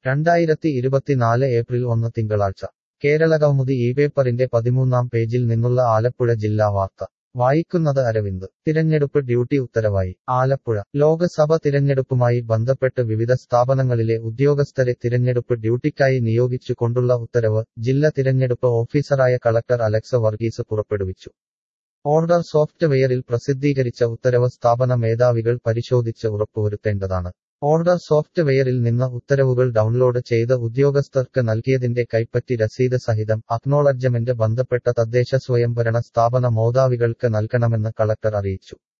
രണ്ടായിരത്തി ഇരുപത്തിനാല് ഏപ്രിൽ ഒന്ന് തിങ്കളാഴ്ച കേരളകൗമുദി ഈ പേപ്പറിന്റെ പതിമൂന്നാം പേജിൽ നിന്നുള്ള ആലപ്പുഴ ജില്ലാ വാർത്ത വായിക്കുന്നത് അരവിന്ദ് തിരഞ്ഞെടുപ്പ് ഡ്യൂട്ടി ഉത്തരവായി ആലപ്പുഴ ലോക്സഭ തിരഞ്ഞെടുപ്പുമായി ബന്ധപ്പെട്ട് വിവിധ സ്ഥാപനങ്ങളിലെ ഉദ്യോഗസ്ഥരെ തിരഞ്ഞെടുപ്പ് ഡ്യൂട്ടിക്കായി നിയോഗിച്ചു കൊണ്ടുള്ള ഉത്തരവ് ജില്ലാ തിരഞ്ഞെടുപ്പ് ഓഫീസറായ കളക്ടർ അലക്സ് വർഗീസ് പുറപ്പെടുവിച്ചു ഓർഡർ സോഫ്റ്റ്വെയറിൽ പ്രസിദ്ധീകരിച്ച ഉത്തരവ് സ്ഥാപന മേധാവികൾ പരിശോധിച്ച് ഉറപ്പുവരുത്തേണ്ടതാണ് ഓർഡർ സോഫ്റ്റ്വെയറിൽ നിന്ന് ഉത്തരവുകൾ ഡൗൺലോഡ് ചെയ്ത് ഉദ്യോഗസ്ഥർക്ക് നൽകിയതിന്റെ കൈപ്പറ്റി രസീത് സഹിതം അക്നോളജ്മെന്റ് ബന്ധപ്പെട്ട തദ്ദേശ സ്വയംഭരണ സ്ഥാപന മേധാവികൾക്ക് നൽകണമെന്ന് കളക്ടർ അറിയിച്ചു